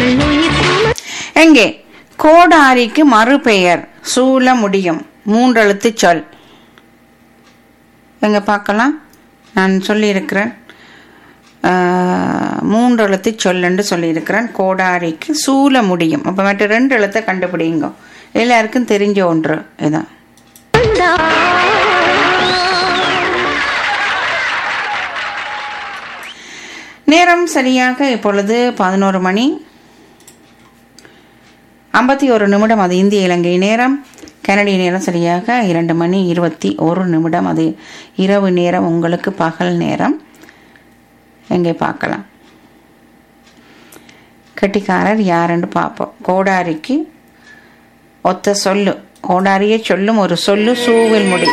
எங்கே கோடாரிக்கு மறுபெயர் சூழ முடியும் மூன்றெழுத்து சொல் எங்க பார்க்கலாம் நான் சொல்லியிருக்கிறேன் ஆஹ், மூன்று எழுத்து சொல்லு சொல்லியிருக்கிறேன் கோடாரிக்கு சூழ முடியும் அப்போ மற்ற ரெண்டு எழுத்தை கண்டுபிடிங்க எல்லாருக்கும் தெரிஞ்ச ஒன்று இதான் நேரம் சரியாக இப்பொழுது பதினோரு மணி ஐம்பத்தி ஒரு நிமிடம் அது இந்திய இலங்கை நேரம் கனடிய நேரம் சரியாக இரண்டு மணி இருபத்தி ஒரு நிமிடம் அது இரவு நேரம் உங்களுக்கு பகல் நேரம் எங்கே பார்க்கலாம் கெட்டிக்காரர் யாருன்னு பார்ப்போம் கோடாரிக்கு ஒத்த சொல்லு கோடாரியை சொல்லும் ஒரு சொல்லு சூவில் முடி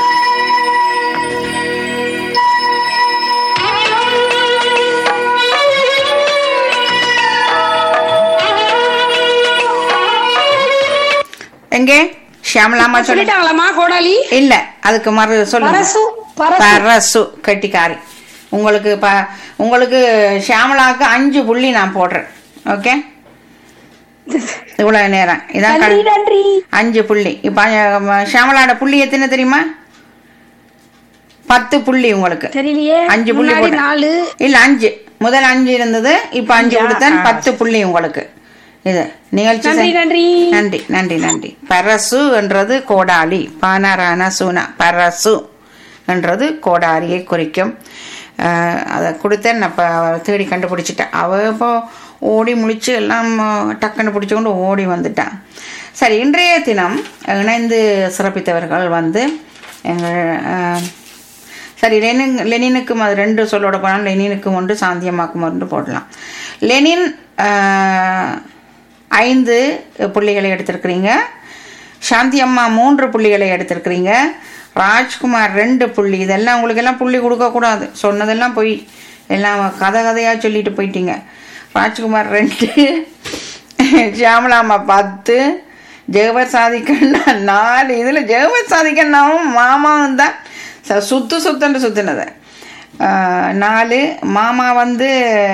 எங்கே ஷியாமலாமா சொல்லி சொல்லிட்டாங்களாம்மா கோடாலி இல்ல அதுக்கு மறு சொல்லுங்க பரசு பரசு பரசு கட்டிக்காரி உங்களுக்கு ப உங்களுக்கு ஷியாமலாவுக்கு அஞ்சு புள்ளி நான் போடுறேன் ஓகே இவ்வளவு நேரம் இதான் நன்றி கணக்கு. நன்றி அஞ்சு புள்ளி இப்ப அஹ், ஷியாமலாவோட புள்ளி எத்தனை தெரியுமா பத்து புள்ளி உங்களுக்கு தெரியலையே அஞ்சு புள்ளி முன்னாடி போட்டேன். நாலு இல்ல அஞ்சு முதல் அஞ்சு இருந்தது இப்ப அஞ்சு அஞ்சா? கொடுத்தேன் ஆ. பத்து புள்ளி உங்களுக்கு இது நிகழ்ச்சி நன்றி செய்- நன்றி நன்றி நன்றி நன்றி பரசு என்றது கோடாலி பானாரான சூனா பரசு என்றது கோடாலியை குறிக்கும் அஹ், அதை கொடுத்தேன் நான் இப்போ தேடி கண்டுபிடிச்சிட்டேன் அவ இப்போ ஓடி முழிச்சு எல்லாம் அஹ், டக்குன்னு பிடிச்சு கொண்டு ஓடி வந்துட்டான் சரி இன்றைய தினம் இணைந்து சிறப்பித்தவர்கள் வந்து எங்கள் அஹ், சரி லெனின் லெனினுக்கும் அது ரெண்டு சொல்லோட போனால் லெனினுக்கும் ஒன்று சாந்தியம்மாக்கும் ஒன்று போடலாம் லெனின் ஆஹ், ஐந்து புள்ளிகளை எடுத்திருக்கிறீங்க சாந்தி அம்மா மூன்று புள்ளிகளை எடுத்திருக்கிறீங்க ராஜ்குமார் ரெண்டு புள்ளி இதெல்லாம் உங்களுக்கு எல்லாம் புள்ளி கொடுக்கக்கூடாது சொன்னதெல்லாம் போய் எல்லாம் கதை கதையாக சொல்லிட்டு போயிட்டீங்க ராஜ்குமார் ரெண்டு ஷியாமலாமா பத்து ஜெகபர் சாதிக்கண்ணா நாலு இதில் ஜெகபர் சாதிக்கண்ணாவும் மாமாவும் தான் ச- சுத்து சுத்துன்னு சுத்துனது ஆஹ், நாலு மாமா வந்து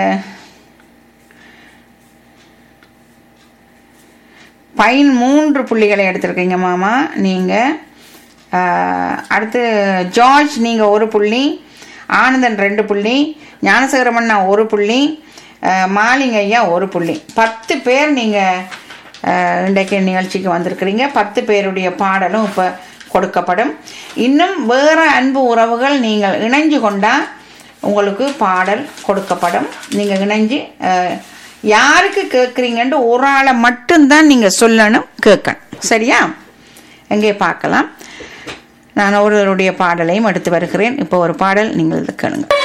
பைன் மூன்று புள்ளிகளை எடுத்திருக்கீங்க மாமா நீங்கள் அடுத்து ஜார்ஜ் நீங்கள் ஒரு புள்ளி ஆனந்தன் ரெண்டு புள்ளி ஞானசேகரமண்ணா ஒரு புள்ளி ஆஹ், மாலிங்க ஐயா ஒரு புள்ளி பத்து பேர் நீங்கள் இன்றைக்கு நிகழ்ச்சிக்கு வந்திருக்கிறீங்க பத்து பேருடைய பாடலும் இப்போ கொடுக்கப்படும் இன்னும் வேறு அன்பு உறவுகள் நீங்கள் இணைஞ்சு கொண்டா உங்களுக்கு பாடல் கொடுக்கப்படும் நீங்கள் இணைஞ்சு அஹ், யாருக்கு கேட்குறீங்கன்ட்டு ஒரு ஆளை மட்டும்தான் நீங்கள் சொல்லணும் கேட்கணும் சரியா எங்கே பார்க்கலாம் நான் ஒருவருடைய பாடலையும் எடுத்து வருகிறேன் இப்போ ஒரு பாடல் நீங்கள் கேளுங்க